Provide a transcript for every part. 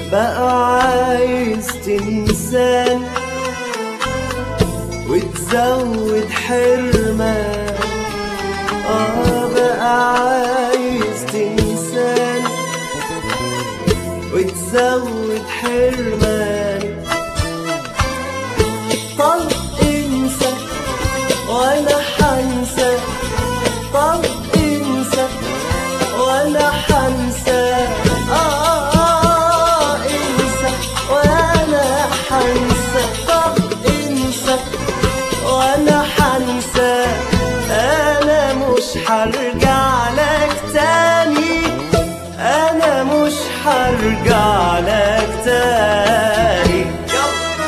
بقى عايز تنساني وتزود حرمان اه بقى عايز تنساني وتزود حرماني طب انسى وانا حنسى طب انسى وانا حنسى آه انسى وانا حنسى طب انسى وانا حنسى انا مش هرجع لك تاني انا مش هرجع لك تاني يلا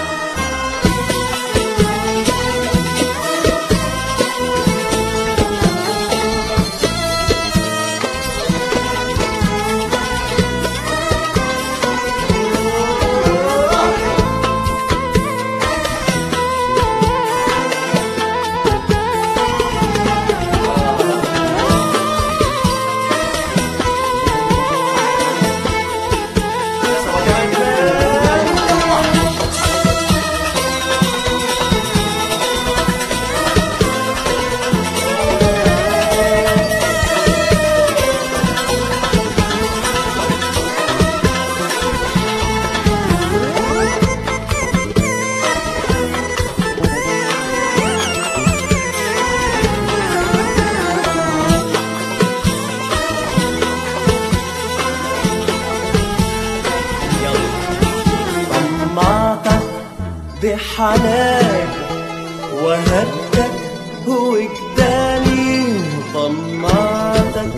طمعتك بحنان وهبتك وجداني طمعتك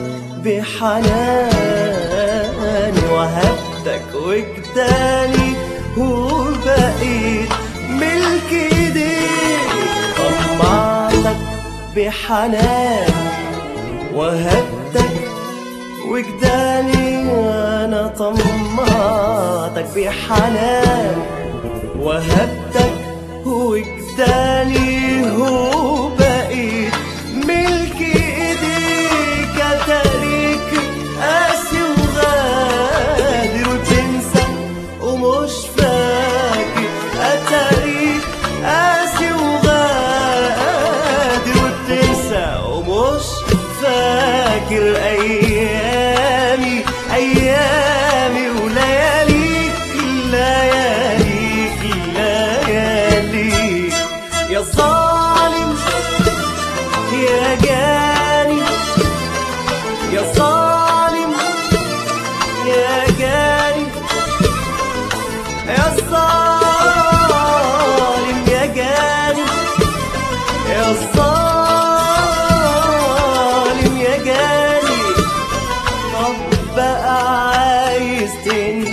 بحنان وهبتك وجداني وبقيت ملك ايديك طمعتك بحنان وهبتك وجداني وانا طمعتك بحنان وهبتك وجداني هو بقيت ملك ايديك اتاريك قاسي وغادر وتنسى ومش فاكر اتاريك قاسي وغادر وتنسى ومش فاكر ايامي ايامي ولياليك لياليك لياليك يا ظالم يا جاني يا ظالم يا جاني يا ظالم يا جاني يا ظالم يا جاني طب بقى عايز تنسى